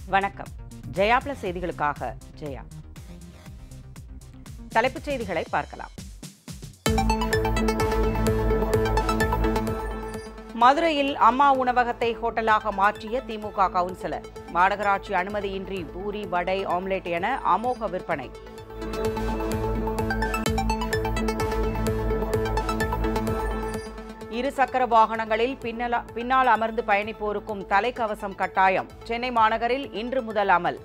வணக்கம் ஜெயா பிளஸ் செய்திகளுக்காக ஜெயா தலைப்புச் செய்திகளை பார்க்கலாம் மதுரையில் அம்மா உணவகத்தை ஹோட்டலாக மாற்றிய திமுக கவுன்சிலர் மாநகராட்சி அனுமதியின்றி பூரி வடை ஆம்லெட் என அமோக விற்பனை இரு சக்கர வாகனங்களில் பின்னல பின்னால் அமர்ந்து பயணிப்போருக்கும் தலைக்கவசம் கட்டாயம் சென்னை மாநகரில் இன்று முதல் அமல்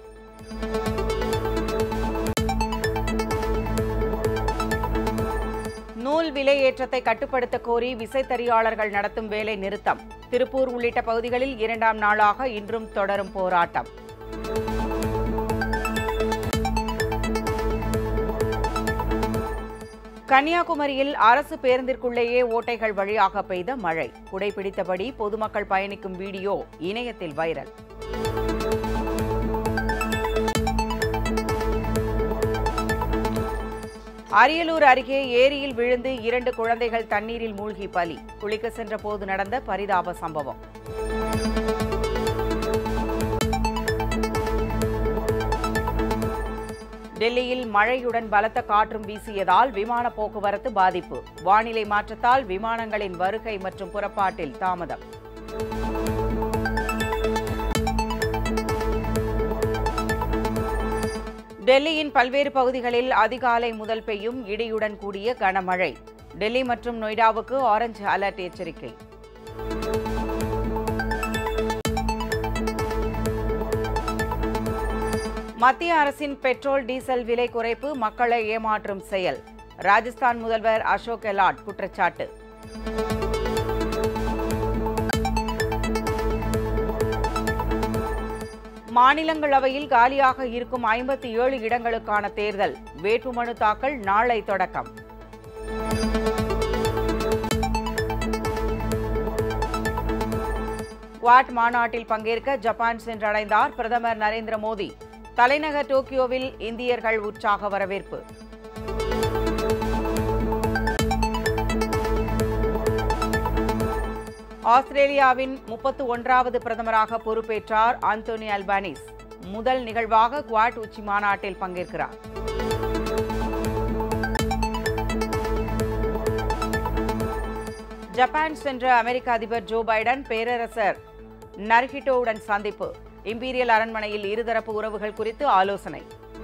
நூல் விலை ஏற்றத்தை கட்டுப்படுத்த கோரி விசைத்தறியாளர்கள் நடத்தும் வேலை நிறுத்தம் திருப்பூர் உள்ளிட்ட பகுதிகளில் இரண்டாம் நாளாக இன்றும் தொடரும் போராட்டம் கன்னியாகுமரியில் அரசு பேருந்திற்குள்ளேயே ஓட்டைகள் வழியாக பெய்த மழை குடைபிடித்தபடி பொதுமக்கள் பயணிக்கும் வீடியோ இணையத்தில் வைரல் அரியலூர் அருகே ஏரியில் விழுந்து இரண்டு குழந்தைகள் தண்ணீரில் மூழ்கி பலி குளிக்க சென்ற போது நடந்த பரிதாப சம்பவம் டெல்லியில் மழையுடன் பலத்த காற்றும் வீசியதால் விமான போக்குவரத்து பாதிப்பு வானிலை மாற்றத்தால் விமானங்களின் வருகை மற்றும் புறப்பாட்டில் தாமதம் டெல்லியின் பல்வேறு பகுதிகளில் அதிகாலை முதல் பெய்யும் இடியுடன் கூடிய கனமழை டெல்லி மற்றும் நொய்டாவுக்கு ஆரஞ்சு அலர்ட் எச்சரிக்கை மத்திய அரசின் பெட்ரோல் டீசல் விலை குறைப்பு மக்களை ஏமாற்றும் செயல் ராஜஸ்தான் முதல்வர் அசோக் கெலாட் குற்றச்சாட்டு மாநிலங்களவையில் காலியாக இருக்கும் ஐம்பத்தி ஏழு இடங்களுக்கான தேர்தல் வேட்புமனு தாக்கல் நாளை தொடக்கம் குவாட் மாநாட்டில் பங்கேற்க ஜப்பான் சென்றடைந்தார் பிரதமர் நரேந்திர மோடி தலைநகர் டோக்கியோவில் இந்தியர்கள் உற்சாக வரவேற்பு ஆஸ்திரேலியாவின் முப்பத்து ஒன்றாவது பிரதமராக பொறுப்பேற்றார் ஆந்தோனி அல்பானிஸ் முதல் நிகழ்வாக குவாட் உச்சி மாநாட்டில் பங்கேற்கிறார் ஜப்பான் சென்ற அமெரிக்க அதிபர் ஜோ பைடன் பேரரசர் நர்ஹிட்டோவுடன் சந்திப்பு இம்பீரியல் அரண்மனையில் இருதரப்பு உறவுகள் குறித்து ஆலோசனை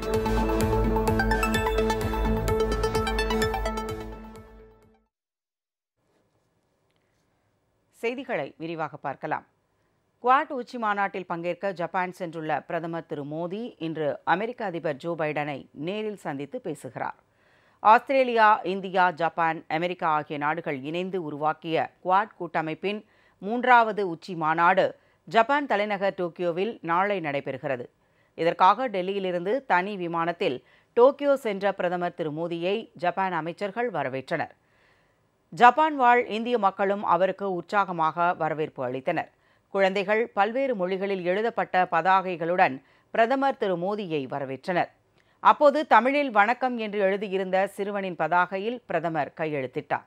செய்திகளை விரிவாக பார்க்கலாம் குவாட் உச்சி மாநாட்டில் பங்கேற்க ஜப்பான் சென்றுள்ள பிரதமர் திரு மோடி இன்று அமெரிக்க அதிபர் ஜோ பைடனை நேரில் சந்தித்து பேசுகிறார் ஆஸ்திரேலியா இந்தியா ஜப்பான் அமெரிக்கா ஆகிய நாடுகள் இணைந்து உருவாக்கிய குவாட் கூட்டமைப்பின் மூன்றாவது உச்சி மாநாடு ஜப்பான் தலைநகர் டோக்கியோவில் நாளை நடைபெறுகிறது இதற்காக டெல்லியிலிருந்து தனி விமானத்தில் டோக்கியோ சென்ற பிரதமர் திரு மோடியை ஜப்பான் அமைச்சர்கள் வரவேற்றனர் ஜப்பான் வாழ் இந்திய மக்களும் அவருக்கு உற்சாகமாக வரவேற்பு அளித்தனர் குழந்தைகள் பல்வேறு மொழிகளில் எழுதப்பட்ட பதாகைகளுடன் பிரதமர் திரு மோடியை வரவேற்றனர் அப்போது தமிழில் வணக்கம் என்று எழுதியிருந்த சிறுவனின் பதாகையில் பிரதமர் கையெழுத்திட்டார்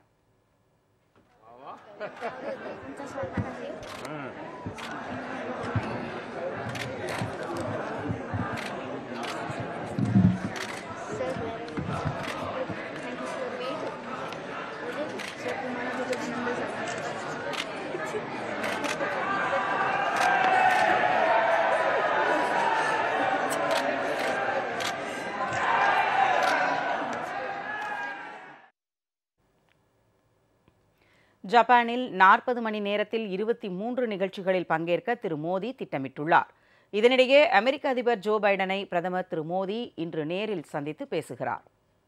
ஜப்பானில் நாற்பது மணி நேரத்தில் இருபத்தி மூன்று நிகழ்ச்சிகளில் பங்கேற்க திரு மோடி திட்டமிட்டுள்ளார் இதனிடையே அமெரிக்க அதிபர் ஜோ பைடனை பிரதமர் திரு மோடி இன்று நேரில் சந்தித்து பேசுகிறார்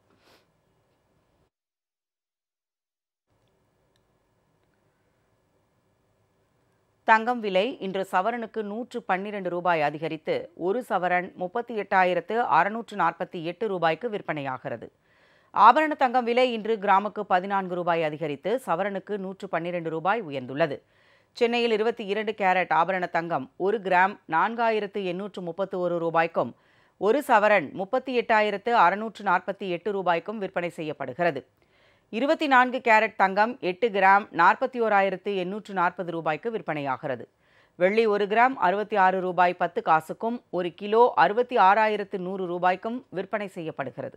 தங்கம் விலை இன்று சவரனுக்கு நூற்று பன்னிரண்டு ரூபாய் அதிகரித்து ஒரு சவரன் முப்பத்தி எட்டாயிரத்து அறுநூற்று நாற்பத்தி எட்டு ரூபாய்க்கு விற்பனையாகிறது ஆபரண தங்கம் விலை இன்று கிராமுக்கு பதினான்கு ரூபாய் அதிகரித்து சவரனுக்கு நூற்று பன்னிரண்டு ரூபாய் உயர்ந்துள்ளது சென்னையில் இருபத்தி இரண்டு கேரட் ஆபரண தங்கம் ஒரு கிராம் நான்காயிரத்து எண்ணூற்று முப்பத்து ஒரு ரூபாய்க்கும் ஒரு சவரன் முப்பத்தி எட்டாயிரத்து அறுநூற்று நாற்பத்தி எட்டு ரூபாய்க்கும் விற்பனை செய்யப்படுகிறது இருபத்தி நான்கு கேரட் தங்கம் எட்டு கிராம் நாற்பத்தி ஓராயிரத்து எண்ணூற்று நாற்பது ரூபாய்க்கு விற்பனையாகிறது வெள்ளி ஒரு கிராம் அறுபத்தி ஆறு ரூபாய் பத்து காசுக்கும் ஒரு கிலோ அறுபத்தி ஆறாயிரத்து நூறு ரூபாய்க்கும் விற்பனை செய்யப்படுகிறது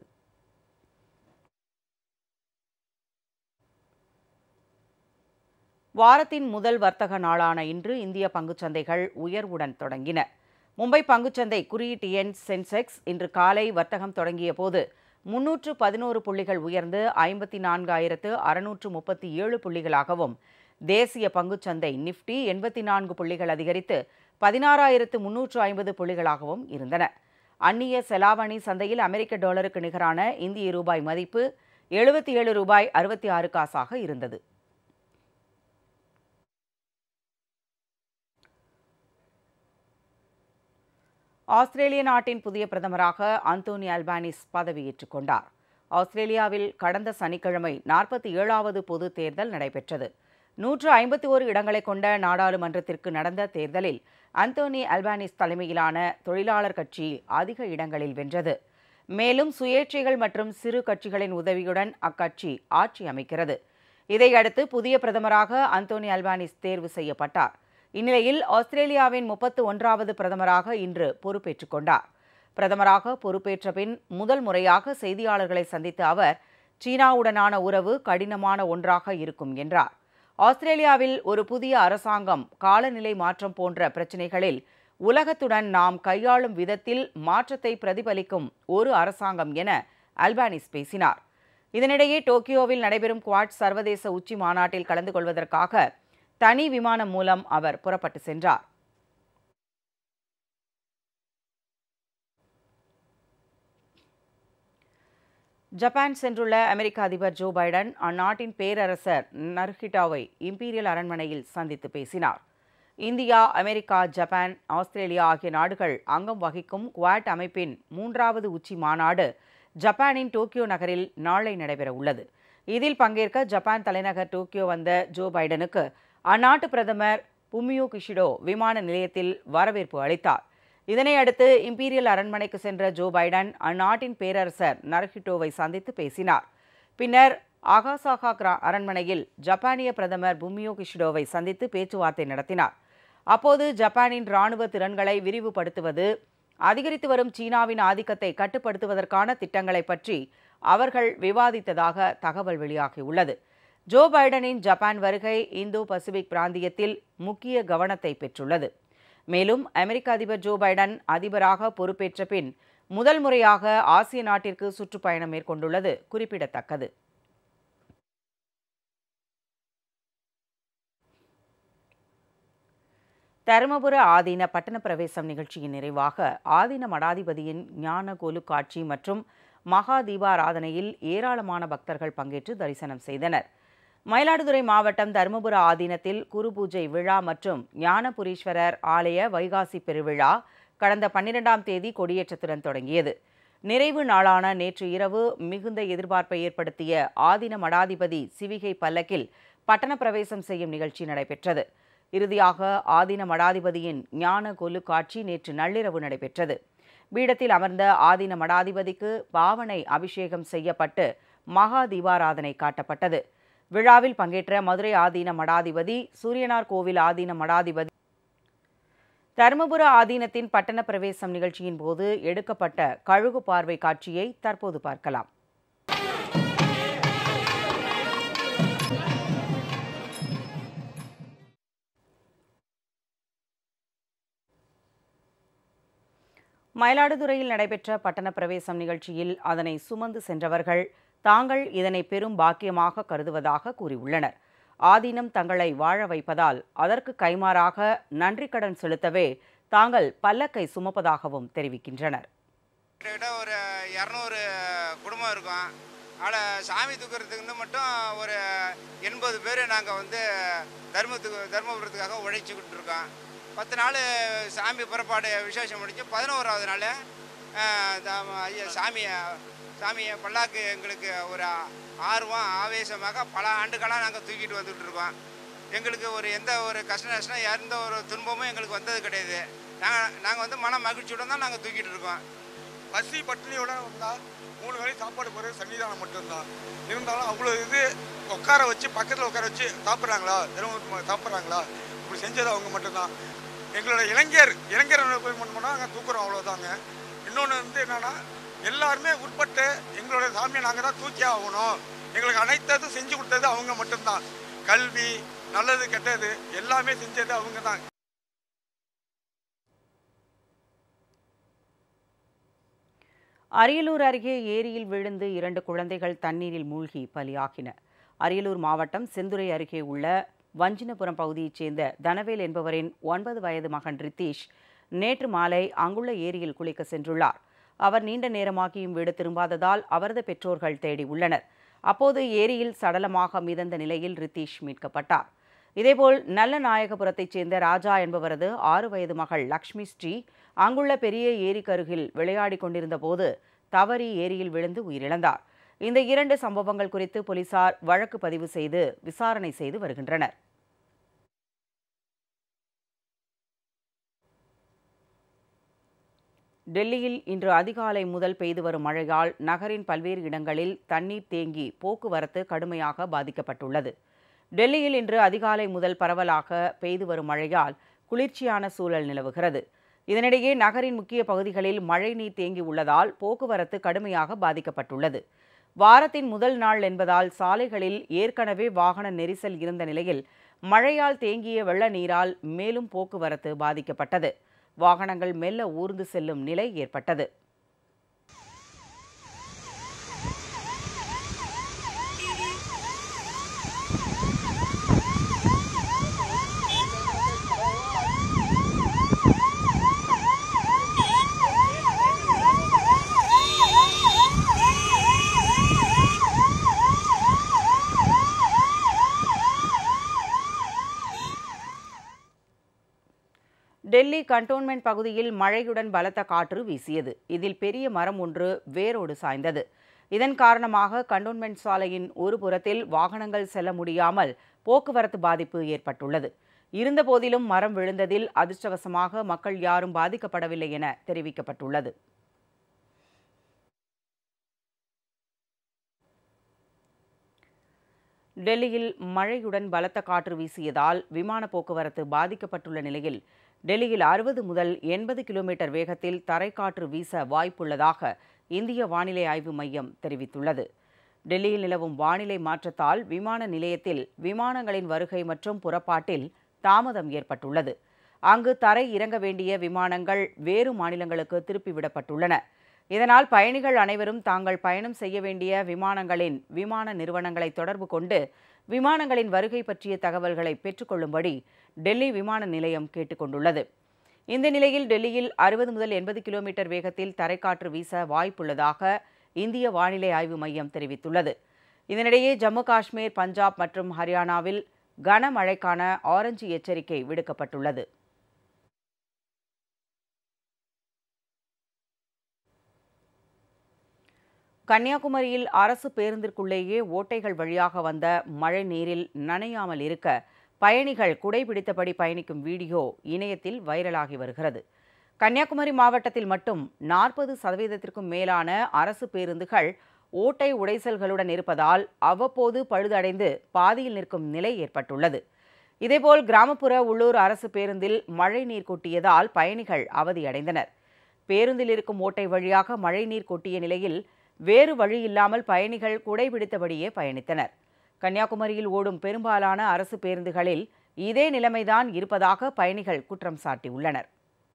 வாரத்தின் முதல் வர்த்தக நாளான இன்று இந்திய பங்குச்சந்தைகள் உயர்வுடன் தொடங்கின மும்பை பங்குச்சந்தை குறியீட்டு எண் சென்செக்ஸ் இன்று காலை வர்த்தகம் தொடங்கிய போது முன்னூற்று பதினோரு புள்ளிகள் உயர்ந்து ஐம்பத்தி நான்காயிரத்து அறுநூற்று முப்பத்தி ஏழு புள்ளிகளாகவும் தேசிய பங்குச்சந்தை நிஃப்டி எண்பத்தி நான்கு புள்ளிகள் அதிகரித்து பதினாறாயிரத்து முன்னூற்று ஐம்பது புள்ளிகளாகவும் இருந்தன அந்நிய செலாவணி சந்தையில் அமெரிக்க டாலருக்கு நிகரான இந்திய ரூபாய் மதிப்பு எழுபத்தி ஏழு ரூபாய் அறுபத்தி ஆறு காசாக இருந்தது ஆஸ்திரேலிய நாட்டின் புதிய பிரதமராக அந்தோனி அல்பானிஸ் பதவியேற்றுக் கொண்டார் ஆஸ்திரேலியாவில் கடந்த சனிக்கிழமை நாற்பத்தி ஏழாவது பொது தேர்தல் நடைபெற்றது நூற்று ஐம்பத்தி ஓரு இடங்களை கொண்ட நாடாளுமன்றத்திற்கு நடந்த தேர்தலில் அந்தோனி அல்பானிஸ் தலைமையிலான தொழிலாளர் கட்சி அதிக இடங்களில் வென்றது மேலும் சுயேட்சைகள் மற்றும் சிறு கட்சிகளின் உதவியுடன் அக்கட்சி ஆட்சி அமைக்கிறது இதையடுத்து புதிய பிரதமராக அந்தோனி அல்பானிஸ் தேர்வு செய்யப்பட்டார் இந்நிலையில் ஆஸ்திரேலியாவின் முப்பத்து ஒன்றாவது பிரதமராக இன்று பொறுப்பேற்றுக் கொண்டார் பிரதமராக பொறுப்பேற்ற பின் முதல் முறையாக செய்தியாளர்களை சந்தித்த அவர் சீனாவுடனான உறவு கடினமான ஒன்றாக இருக்கும் என்றார் ஆஸ்திரேலியாவில் ஒரு புதிய அரசாங்கம் காலநிலை மாற்றம் போன்ற பிரச்சினைகளில் உலகத்துடன் நாம் கையாளும் விதத்தில் மாற்றத்தை பிரதிபலிக்கும் ஒரு அரசாங்கம் என அல்பானிஸ் பேசினார் இதனிடையே டோக்கியோவில் நடைபெறும் குவாட் சர்வதேச உச்சி மாநாட்டில் கலந்து கொள்வதற்காக தனி விமானம் மூலம் அவர் புறப்பட்டு சென்றார் ஜப்பான் சென்றுள்ள அமெரிக்க அதிபர் ஜோ பைடன் அந்நாட்டின் பேரரசர் நர்ஹிட்டாவை இம்பீரியல் அரண்மனையில் சந்தித்து பேசினார் இந்தியா அமெரிக்கா ஜப்பான் ஆஸ்திரேலியா ஆகிய நாடுகள் அங்கம் வகிக்கும் குவாட் அமைப்பின் மூன்றாவது உச்சி மாநாடு ஜப்பானின் டோக்கியோ நகரில் நாளை நடைபெற உள்ளது இதில் பங்கேற்க ஜப்பான் தலைநகர் டோக்கியோ வந்த ஜோ பைடனுக்கு அந்நாட்டு பிரதமர் புமியோ கிஷிடோ விமான நிலையத்தில் வரவேற்பு அளித்தார் இதனை அடுத்து இம்பீரியல் அரண்மனைக்கு சென்ற ஜோ பைடன் அந்நாட்டின் பேரரசர் நரஹிட்டோவை சந்தித்து பேசினார் பின்னர் ஆகாசாகா கிரா அரண்மனையில் ஜப்பானிய பிரதமர் புமியோ கிஷிடோவை சந்தித்து பேச்சுவார்த்தை நடத்தினார் அப்போது ஜப்பானின் ராணுவ திறன்களை விரிவுபடுத்துவது அதிகரித்து வரும் சீனாவின் ஆதிக்கத்தை கட்டுப்படுத்துவதற்கான திட்டங்களை பற்றி அவர்கள் விவாதித்ததாக தகவல் வெளியாகியுள்ளது ஜோ பைடனின் ஜப்பான் வருகை இந்தோ பசிபிக் பிராந்தியத்தில் முக்கிய கவனத்தை பெற்றுள்ளது மேலும் அமெரிக்க அதிபர் ஜோ பைடன் அதிபராக பொறுப்பேற்ற பின் முதல் முறையாக ஆசிய நாட்டிற்கு சுற்றுப்பயணம் மேற்கொண்டுள்ளது குறிப்பிடத்தக்கது தருமபுர ஆதீன பட்டண பிரவேசம் நிகழ்ச்சியின் நிறைவாக ஆதீன மடாதிபதியின் ஞான கோலு காட்சி மற்றும் மகா தீபாராதனையில் ஏராளமான பக்தர்கள் பங்கேற்று தரிசனம் செய்தனர் மயிலாடுதுறை மாவட்டம் தருமபுர ஆதீனத்தில் குரு பூஜை விழா மற்றும் ஞானபுரீஸ்வரர் ஆலய வைகாசி பெருவிழா கடந்த பன்னிரெண்டாம் தேதி கொடியேற்றத்துடன் தொடங்கியது நிறைவு நாளான நேற்று இரவு மிகுந்த எதிர்பார்ப்பை ஏற்படுத்திய ஆதீன மடாதிபதி சிவிகை பல்லக்கில் பட்டண பிரவேசம் செய்யும் நிகழ்ச்சி நடைபெற்றது இறுதியாக ஆதீன மடாதிபதியின் ஞான கொலு காட்சி நேற்று நள்ளிரவு நடைபெற்றது பீடத்தில் அமர்ந்த ஆதீன மடாதிபதிக்கு பாவனை அபிஷேகம் செய்யப்பட்டு மகா தீபாராதனை காட்டப்பட்டது விழாவில் பங்கேற்ற மதுரை ஆதீன மடாதிபதி சூரியனார் கோவில் ஆதீன மடாதிபதி தருமபுர ஆதீனத்தின் பட்டண பிரவேசம் நிகழ்ச்சியின் போது எடுக்கப்பட்ட கழுகு பார்வை காட்சியை தற்போது பார்க்கலாம் மயிலாடுதுறையில் நடைபெற்ற பட்டண பிரவேசம் நிகழ்ச்சியில் அதனை சுமந்து சென்றவர்கள் தாங்கள் இதனை பெரும் பாக்கியமாக கருதுவதாக கூறியுள்ளனர் ஆதீனம் தங்களை வாழ வைப்பதால் அதற்கு கைமாறாக நன்றி கடன் செலுத்தவே தாங்கள் பல்லக்கை சுமப்பதாகவும் தெரிவிக்கின்றனர் கிட்டத்தட்ட ஒரு இரநூறு குடும்பம் இருக்கும் அதில் சாமி தூக்குறதுக்குன்னு மட்டும் ஒரு எண்பது பேர் நாங்கள் வந்து தர்மத்துக்கு தர்மபுரத்துக்காக உழைச்சிக்கிட்டு இருக்கோம் பத்து நாள் சாமி புறப்பாடு விசேஷம் முடிஞ்சு பதினோராவது நாள் அஹ், த- ஐயா சாமியை சாமியை பல்லாக்கு எங்களுக்கு ஒரு ஆர்வம் ஆவேசமாக பல ஆண்டுகளாக நாங்கள் தூக்கிட்டு வந்துட்டு இருக்கோம் எங்களுக்கு ஒரு எந்த ஒரு கஷ்ட நஷ்டம் எந்த ஒரு துன்பமும் எங்களுக்கு வந்தது கிடையாது நாங்கள் நாங்கள் வந்து மன மகிழ்ச்சியுடன் தான் நாங்கள் தூக்கிட்டு இருக்கோம் பசி பட்டினியோட வந்தால் மூணு வேளை சாப்பாடு போகிறது சன்னிதானம் மட்டும்தான் இருந்தாலும் அவ்வளோ இது உட்கார வச்சு பக்கத்தில் உட்கார வச்சு சாப்பிட்றாங்களா தினமும் சாப்பிட்றாங்களா இப்படி செஞ்சது அவங்க மட்டும்தான் எங்களோட இளைஞர் இளைஞர் போய் பண்ணோம்னா அங்கே தூக்குறோம் அவ்வளோதாங்க இன்னொன்று வந்து என்னன்னா எல்லாருமே உட்பட்டு எங்களோட சாமியை நாங்கள் தான் தூக்கி ஆகணும் எங்களுக்கு அனைத்ததும் செஞ்சு கொடுத்தது அவங்க மட்டும்தான் கல்வி நல்லது கெட்டது எல்லாமே செஞ்சது அவங்க தான் அரியலூர் அருகே ஏரியில் விழுந்து இரண்டு குழந்தைகள் தண்ணீரில் மூழ்கி பலியாகின அரியலூர் மாவட்டம் செந்துறை அருகே உள்ள வஞ்சினபுரம் பகுதியைச் சேர்ந்த தனவேல் என்பவரின் ஒன்பது வயது மகன் ரித்தீஷ் நேற்று மாலை அங்குள்ள ஏரியில் குளிக்க சென்றுள்ளார் அவர் நீண்ட நேரமாகியும் வீடு திரும்பாததால் அவரது பெற்றோர்கள் தேடி உள்ளனர் அப்போது ஏரியில் சடலமாக மிதந்த நிலையில் ரித்தீஷ் மீட்கப்பட்டார் இதேபோல் நல்ல நாயகபுரத்தைச் சேர்ந்த ராஜா என்பவரது ஆறு வயது மகள் லக்ஷ்மி ஸ்ரீ அங்குள்ள பெரிய ஏரிக்கருகில் விளையாடிக் கொண்டிருந்த போது தவறி ஏரியில் விழுந்து உயிரிழந்தார் இந்த இரண்டு சம்பவங்கள் குறித்து போலீசார் வழக்கு பதிவு செய்து விசாரணை செய்து வருகின்றனர் டெல்லியில் இன்று அதிகாலை முதல் பெய்து வரும் மழையால் நகரின் பல்வேறு இடங்களில் தண்ணீர் தேங்கி போக்குவரத்து கடுமையாக பாதிக்கப்பட்டுள்ளது டெல்லியில் இன்று அதிகாலை முதல் பரவலாக பெய்து வரும் மழையால் குளிர்ச்சியான சூழல் நிலவுகிறது இதனிடையே நகரின் முக்கிய பகுதிகளில் மழைநீர் தேங்கி உள்ளதால் போக்குவரத்து கடுமையாக பாதிக்கப்பட்டுள்ளது வாரத்தின் முதல் நாள் என்பதால் சாலைகளில் ஏற்கனவே வாகன நெரிசல் இருந்த நிலையில் மழையால் தேங்கிய வெள்ள நீரால் மேலும் போக்குவரத்து பாதிக்கப்பட்டது வாகனங்கள் மெல்ல ஊர்ந்து செல்லும் நிலை ஏற்பட்டது டெல்லி கண்டோன்மெண்ட் பகுதியில் மழையுடன் பலத்த காற்று வீசியது இதில் பெரிய மரம் ஒன்று வேரோடு சாய்ந்தது இதன் காரணமாக கண்டோன்மெண்ட் சாலையின் ஒரு புறத்தில் வாகனங்கள் செல்ல முடியாமல் போக்குவரத்து பாதிப்பு ஏற்பட்டுள்ளது இருந்தபோதிலும் மரம் விழுந்ததில் அதிர்ஷ்டவசமாக மக்கள் யாரும் பாதிக்கப்படவில்லை என தெரிவிக்கப்பட்டுள்ளது டெல்லியில் மழையுடன் பலத்த காற்று வீசியதால் விமான போக்குவரத்து பாதிக்கப்பட்டுள்ள நிலையில் டெல்லியில் அறுபது முதல் எண்பது கிலோமீட்டர் வேகத்தில் தரைக்காற்று வீச வாய்ப்புள்ளதாக இந்திய வானிலை ஆய்வு மையம் தெரிவித்துள்ளது டெல்லியில் நிலவும் வானிலை மாற்றத்தால் விமான நிலையத்தில் விமானங்களின் வருகை மற்றும் புறப்பாட்டில் தாமதம் ஏற்பட்டுள்ளது அங்கு தரை இறங்க வேண்டிய விமானங்கள் வேறு மாநிலங்களுக்கு திருப்பிவிடப்பட்டுள்ளன இதனால் பயணிகள் அனைவரும் தாங்கள் பயணம் செய்ய வேண்டிய விமானங்களின் விமான நிறுவனங்களை தொடர்பு கொண்டு விமானங்களின் வருகை பற்றிய தகவல்களை பெற்றுக்கொள்ளும்படி டெல்லி விமான நிலையம் கேட்டுக்கொண்டுள்ளது இந்த நிலையில் டெல்லியில் அறுபது முதல் எண்பது கிலோமீட்டர் வேகத்தில் தரைக்காற்று வீச வாய்ப்புள்ளதாக இந்திய வானிலை ஆய்வு மையம் தெரிவித்துள்ளது இதனிடையே ஜம்மு காஷ்மீர் பஞ்சாப் மற்றும் ஹரியானாவில் கனமழைக்கான ஆரஞ்சு எச்சரிக்கை விடுக்கப்பட்டுள்ளது கன்னியாகுமரியில் அரசு பேருந்திற்குள்ளேயே ஓட்டைகள் வழியாக வந்த மழை நீரில் நனையாமல் இருக்க பயணிகள் குடைபிடித்தபடி பயணிக்கும் வீடியோ இணையத்தில் வைரலாகி வருகிறது கன்னியாகுமரி மாவட்டத்தில் மட்டும் நாற்பது சதவீதத்திற்கும் மேலான அரசு பேருந்துகள் ஓட்டை உடைசல்களுடன் இருப்பதால் அவ்வப்போது பழுதடைந்து பாதியில் நிற்கும் நிலை ஏற்பட்டுள்ளது இதேபோல் கிராமப்புற உள்ளூர் அரசு பேருந்தில் மழை நீர் கொட்டியதால் பயணிகள் அவதியடைந்தனர் பேருந்தில் இருக்கும் ஓட்டை வழியாக மழை நீர் கொட்டிய நிலையில் வேறு வழி இல்லாமல் பயணிகள் குடைபிடித்தபடியே பயணித்தனர் கன்னியாகுமரியில் ஓடும் பெரும்பாலான அரசு பேருந்துகளில் இதே நிலைமைதான் இருப்பதாக பயணிகள் குற்றம் சாட்டியுள்ளனர்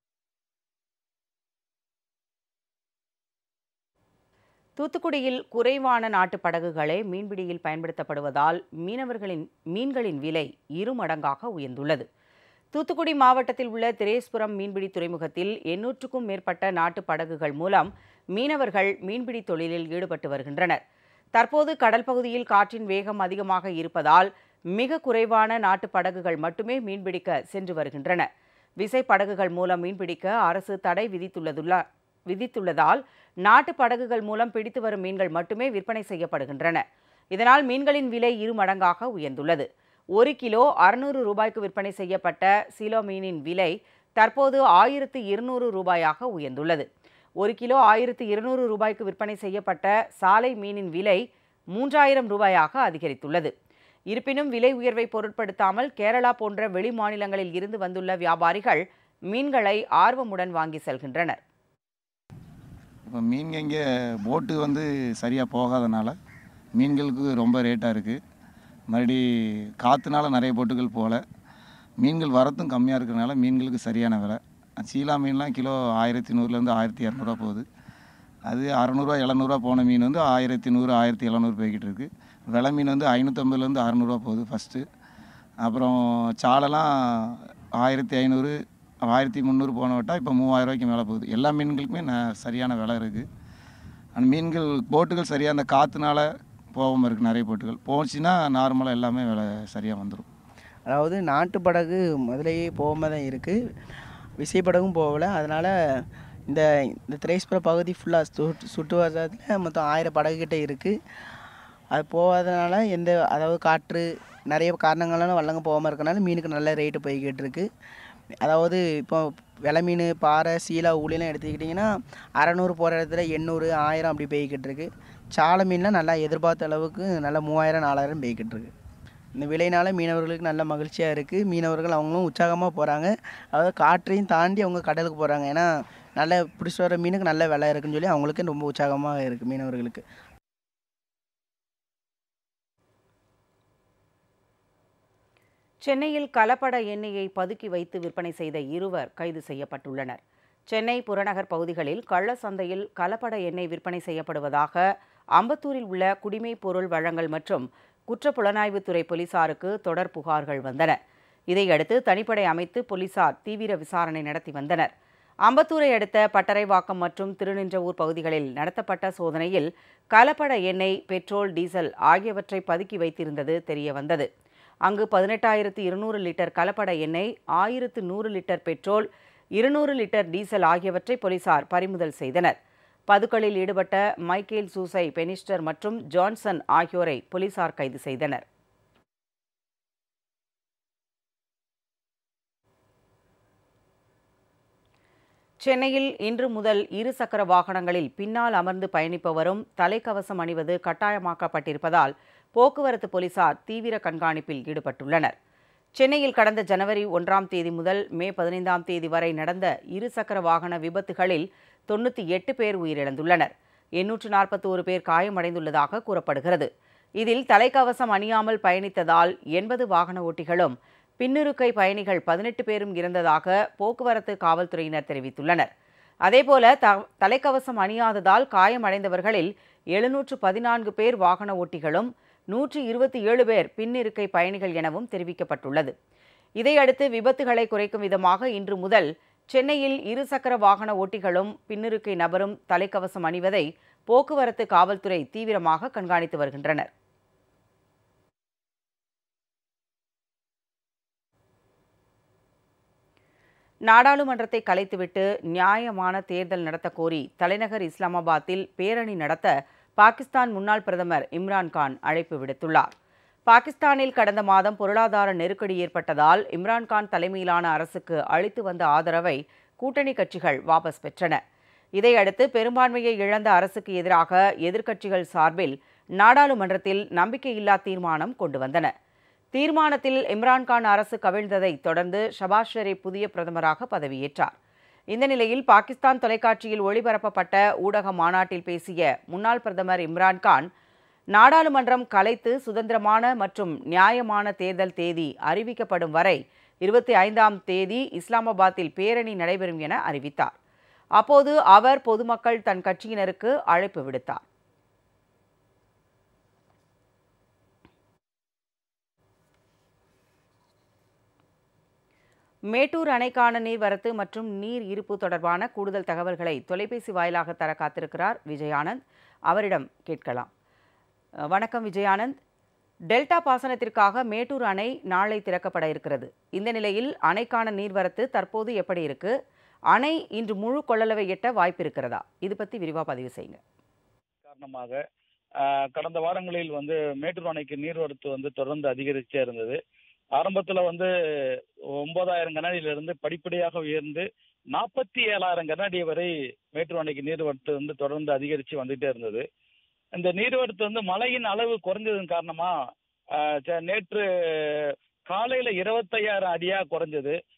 தூத்துக்குடியில் குறைவான நாட்டு படகுகளே மீன்பிடியில் பயன்படுத்தப்படுவதால் மீனவர்களின் மீன்களின் விலை இருமடங்காக உயர்ந்துள்ளது தூத்துக்குடி மாவட்டத்தில் உள்ள திரேஸ்புரம் மீன்பிடி துறைமுகத்தில் எண்ணூற்றுக்கும் மேற்பட்ட நாட்டு படகுகள் மூலம் மீனவர்கள் மீன்பிடி தொழிலில் ஈடுபட்டு வருகின்றனர் தற்போது கடல் பகுதியில் காற்றின் வேகம் அதிகமாக இருப்பதால் மிக குறைவான நாட்டு படகுகள் மட்டுமே மீன்பிடிக்க சென்று வருகின்றன விசை படகுகள் மூலம் மீன்பிடிக்க அரசு தடை விதித்துள்ளதுள்ள விதித்துள்ளதால் நாட்டு படகுகள் மூலம் பிடித்து வரும் மீன்கள் மட்டுமே விற்பனை செய்யப்படுகின்றன இதனால் மீன்களின் விலை இரு மடங்காக உயர்ந்துள்ளது ஒரு கிலோ அறுநூறு ரூபாய்க்கு விற்பனை செய்யப்பட்ட சீலோ மீனின் விலை தற்போது ஆயிரத்து இருநூறு ரூபாயாக உயர்ந்துள்ளது ஒரு கிலோ ஆயிரத்து இருநூறு ரூபாய்க்கு விற்பனை செய்யப்பட்ட சாலை மீனின் விலை மூன்றாயிரம் ரூபாயாக அதிகரித்துள்ளது இருப்பினும் விலை உயர்வை பொருட்படுத்தாமல் கேரளா போன்ற வெளி மாநிலங்களில் இருந்து வந்துள்ள வியாபாரிகள் மீன்களை ஆர்வமுடன் வாங்கி செல்கின்றனர் இப்போ மீன் இங்கே போட்டு வந்து சரியாக போகாதனால மீன்களுக்கு ரொம்ப ரேட்டாக இருக்குது மறுபடி காற்றுனால நிறைய போட்டுகள் போகல மீன்கள் வரத்தும் கம்மியாக இருக்கிறனால மீன்களுக்கு சரியான விலை சீலா மீன்லாம் கிலோ ஆயிரத்தி நூறுலேருந்து ஆயிரத்தி இரநூறுவா போகுது அது அறநூறுவா எழுநூறுவா போன மீன் வந்து ஆயிரத்தி நூறு ஆயிரத்தி எழுநூறு போய்கிட்டு இருக்குது விலை மீன் வந்து ஐநூற்றம்பதுலேருந்து அறநூறுவா போகுது ஃபஸ்ட்டு அப்புறம் சாலெல்லாம் ஆயிரத்தி ஐநூறு ஆயிரத்தி முந்நூறு போன வட்டா இப்போ மூவாயிரம் ரூபாய்க்கு மேலே போகுது எல்லா மீன்களுக்குமே ந சரியான விலை இருக்குது அந்த மீன்கள் போட்டுகள் சரியாக அந்த காற்றுனால போகாமல் இருக்குது நிறைய போட்டுகள் போச்சுன்னா நார்மலாக எல்லாமே விலை சரியாக வந்துடும் அதாவது நாட்டு படகு முதலையே போகாம தான் இருக்குது விசைப்படகும் போகலை அதனால் இந்த இந்த திரேஸ்புர பகுதி ஃபுல்லாக சுற்று சுற்று வட்டாரத்தில் மொத்தம் ஆயிரம் படகு கிட்ட இருக்குது அது போகாதனால எந்த அதாவது காற்று நிறைய காரணங்களால வள்ளங்க போகாமல் இருக்கனால மீனுக்கு நல்ல ரேட்டு போய்கிட்டு இருக்கு அதாவது இப்போ விலை மீன் பாறை சீலா ஊழிலாம் எடுத்துக்கிட்டிங்கன்னா அறநூறு போகிற இடத்துல எண்ணூறு ஆயிரம் அப்படி போய்கிட்டு இருக்கு சாலை மீன்லாம் நல்லா எதிர்பார்த்த அளவுக்கு நல்லா மூவாயிரம் நாலாயிரம் போய்கிட்டு இருக்கு இந்த விலையினால மீனவர்களுக்கு நல்ல மகிழ்ச்சியாக இருக்குது மீனவர்கள் அவங்களும் உற்சாகமாக போகிறாங்க அதாவது காற்றையும் தாண்டி அவங்க கடலுக்கு போகிறாங்க ஏன்னா நல்ல பிடிச்சி வர மீனுக்கு நல்ல விலை இருக்குன்னு சொல்லி அவங்களுக்கு ரொம்ப உற்சாகமாக இருக்குது மீனவர்களுக்கு சென்னையில் கலப்பட எண்ணெயை பதுக்கி வைத்து விற்பனை செய்த இருவர் கைது செய்யப்பட்டுள்ளனர் சென்னை புறநகர் பகுதிகளில் கள்ள சந்தையில் கலப்பட எண்ணெய் விற்பனை செய்யப்படுவதாக அம்பத்தூரில் உள்ள குடிமைப் பொருள் வழங்கல் மற்றும் குற்றப்புலனாய்வுத்துறை போலீசாருக்கு தொடர் புகார்கள் வந்தன இதையடுத்து தனிப்படை அமைத்து போலீசார் தீவிர விசாரணை நடத்தி வந்தனர் அம்பத்தூரை அடுத்த பட்டறைவாக்கம் மற்றும் திருநின்றவூர் பகுதிகளில் நடத்தப்பட்ட சோதனையில் கலப்பட எண்ணெய் பெட்ரோல் டீசல் ஆகியவற்றை பதுக்கி வைத்திருந்தது தெரியவந்தது அங்கு பதினெட்டாயிரத்து இருநூறு லிட்டர் கலப்பட எண்ணெய் ஆயிரத்து நூறு லிட்டர் பெட்ரோல் இருநூறு லிட்டர் டீசல் ஆகியவற்றை போலீசார் பறிமுதல் செய்தனர் பதுக்களில் ஈடுபட்ட மைக்கேல் சூசை பெனிஸ்டர் மற்றும் ஜான்சன் ஆகியோரை போலீசார் கைது செய்தனர் சென்னையில் இன்று முதல் இருசக்கர வாகனங்களில் பின்னால் அமர்ந்து பயணிப்பவரும் தலைக்கவசம் அணிவது கட்டாயமாக்கப்பட்டிருப்பதால் போக்குவரத்து போலீசார் தீவிர கண்காணிப்பில் ஈடுபட்டுள்ளனர் சென்னையில் கடந்த ஜனவரி ஒன்றாம் தேதி முதல் மே பதினைந்தாம் தேதி வரை நடந்த இருசக்கர வாகன விபத்துகளில் தொண்ணூற்றி எட்டு பேர் உயிரிழந்துள்ளனர் எண்ணூற்று நாற்பத்தோரு பேர் காயமடைந்துள்ளதாக கூறப்படுகிறது இதில் தலைக்கவசம் அணியாமல் பயணித்ததால் எண்பது வாகன ஓட்டிகளும் பின்னிருக்கை பயணிகள் பதினெட்டு பேரும் இறந்ததாக போக்குவரத்து காவல்துறையினர் தெரிவித்துள்ளனர் அதேபோல த தலைக்கவசம் அணியாததால் காயமடைந்தவர்களில் எழுநூற்று பதினான்கு பேர் வாகன ஓட்டிகளும் நூற்றி இருபத்தி ஏழு பேர் பின்னிருக்கை பயணிகள் எனவும் தெரிவிக்கப்பட்டுள்ளது இதையடுத்து விபத்துகளை குறைக்கும் விதமாக இன்று முதல் சென்னையில் இருசக்கர வாகன ஓட்டிகளும் பின்னிருக்கை நபரும் தலைக்கவசம் அணிவதை போக்குவரத்து காவல்துறை தீவிரமாக கண்காணித்து வருகின்றனர் நாடாளுமன்றத்தை கலைத்துவிட்டு நியாயமான தேர்தல் நடத்த கோரி தலைநகர் இஸ்லாமாபாத்தில் பேரணி நடத்த பாகிஸ்தான் முன்னாள் பிரதமர் இம்ரான்கான் அழைப்பு விடுத்துள்ளார் பாகிஸ்தானில் கடந்த மாதம் பொருளாதார நெருக்கடி ஏற்பட்டதால் இம்ரான்கான் தலைமையிலான அரசுக்கு அளித்து வந்த ஆதரவை கூட்டணி கட்சிகள் வாபஸ் பெற்றன இதையடுத்து பெரும்பான்மையை இழந்த அரசுக்கு எதிராக எதிர்க்கட்சிகள் சார்பில் நாடாளுமன்றத்தில் நம்பிக்கையில்லா தீர்மானம் கொண்டு வந்தன தீர்மானத்தில் இம்ரான்கான் அரசு கவிழ்ந்ததை தொடர்ந்து ஷபாஸ் ஷெரீப் புதிய பிரதமராக பதவியேற்றார் இந்த நிலையில் பாகிஸ்தான் தொலைக்காட்சியில் ஒளிபரப்பப்பட்ட ஊடக மாநாட்டில் பேசிய முன்னாள் பிரதமர் இம்ரான்கான் நாடாளுமன்றம் கலைத்து சுதந்திரமான மற்றும் நியாயமான தேர்தல் தேதி அறிவிக்கப்படும் வரை இருபத்தி ஐந்தாம் தேதி இஸ்லாமாபாத்தில் பேரணி நடைபெறும் என அறிவித்தார் அப்போது அவர் பொதுமக்கள் தன் கட்சியினருக்கு அழைப்பு விடுத்தார் மேட்டூர் அணைக்கான நீர்வரத்து மற்றும் நீர் இருப்பு தொடர்பான கூடுதல் தகவல்களை தொலைபேசி வாயிலாக தர காத்திருக்கிறார் விஜயானந்த் அவரிடம் கேட்கலாம் அஹ், வணக்கம் விஜயானந்த் டெல்டா பாசனத்திற்காக மேட்டூர் அணை நாளை திறக்கப்பட இருக்கிறது இந்த நிலையில் அணைக்கான நீர்வரத்து தற்போது எப்படி இருக்கு அணை இன்று முழு கொள்ளளவை எட்ட வாய்ப்பு இருக்கிறதா இது பத்தி விரிவா பதிவு செய்யுங்க காரணமாக ஆஹ், கடந்த வாரங்களில் வந்து மேட்டூர் அணைக்கு நீர்வரத்து வந்து தொடர்ந்து அதிகரிச்சே இருந்தது ஆரம்பத்துல வந்து ஒன்பதாயிரம் கனஅடியிலிருந்து படிப்படியாக உயர்ந்து நாற்பத்தி ஏழாயிரம் கனஅடி வரை மேட்டூர் அணைக்கு நீர்வரத்து வந்து தொடர்ந்து அதிகரித்து வந்துட்டே இருந்தது இந்த நீர்வரத்து வந்து மழையின் அளவு குறைஞ்சதன் காரணமா ஆஹ், ச- நேற்று காலையில இருபத்தையாயிரம் அடியா குறைஞ்சது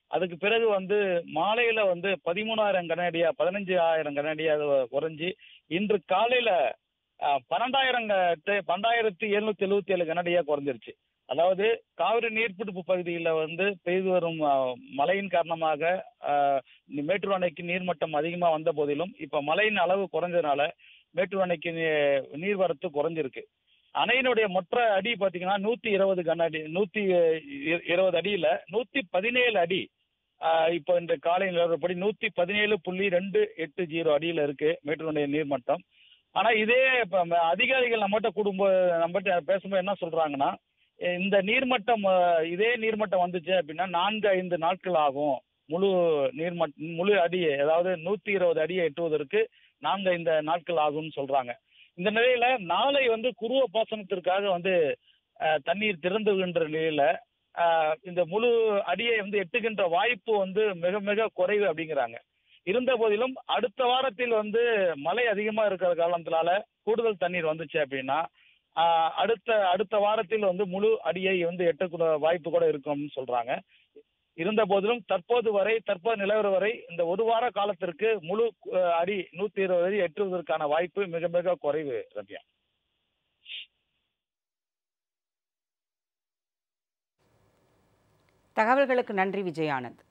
அதுக்கு பிறகு வந்து மாலையில வந்து பதிமூணாயிரம் கனஅடியா பதினஞ்சு ஆயிரம் கனஅடியா அது குறைஞ்சி இன்று காலையில அஹ், பன்னெண்டாயிரம் க- பன்னெண்டாயிரத்தி எழுநூத்தி எழுபத்தி ஏழு கனஅடியா குறைஞ்சிருச்சு அதாவது காவிரி நீர்பிடிப்பு பகுதியில் வந்து பெய்து வரும் அஹ், மழையின் காரணமாக அஹ், இந்த மேட்டூர் அணைக்கு நீர்மட்டம் அதிகமாக வந்த போதிலும் இப்போ மழையின் அளவு குறைஞ்சதுனால மேட்டூர் அணைக்கு நீ- நீர்வரத்து குறைஞ்சிருக்கு அணையினுடைய மொத்த அடி பார்த்தீங்கன்னா நூத்தி இருபது கன அடி நூத்தி இ- இருபது அடியில நூத்தி பதினேழு அடி ஆஹ் இப்போ இந்த காலை நிலவரப்படி நூத்தி பதினேழு புள்ளி ரெண்டு எட்டு ஜீரோ அடியில இருக்கு மேட்டூர் அணை நீர்மட்டம் ஆனா இதே இப்ப ம- அதிகாரிகள் நம்மகிட்ட குடும்ப நம்மகிட்ட பேசும்போது என்ன சொல்றாங்கன்னா இந்த நீர்மட்டம் ஆஹ் இதே நீர்மட்டம் வந்துச்சு அப்படின்னா நான்கு ஐந்து நாட்கள் ஆகும் முழு நீர்மட் முழு அடியை அதாவது நூத்தி இருபது அடியை எட்டுவதற்கு நான்கு ஐந்து நாட்கள் ஆகும்னு சொல்றாங்க இந்த நிலையில நாளை வந்து குருவ பாசனத்திற்காக வந்து ஆஹ், தண்ணீர் திறந்துகின்ற நிலையில ஆஹ், இந்த முழு அடியை வந்து எட்டுகின்ற வாய்ப்பு வந்து மிக மிக குறைவு அப்படிங்கிறாங்க இருந்த போதிலும் அடுத்த வாரத்தில் வந்து மழை அதிகமா இருக்கிற காரணத்தினால கூடுதல் தண்ணீர் வந்துச்சு அப்படின்னா ஆஹ், அடுத்த அடுத்த வாரத்தில் வந்து முழு அடியை வந்து எட்டக்கூட வாய்ப்பு கூட இருக்கும்னு சொல்றாங்க இருந்த போதிலும் தற்போது வரை தற்போது நிலவர வரை இந்த ஒரு வார காலத்திற்கு முழு அஹ், அடி நூத்தி இருபது அடி எட்டுவதற்கான வாய்ப்பு மிக மிக குறைவு ரம்யா தகவல்களுக்கு நன்றி விஜயானந்த்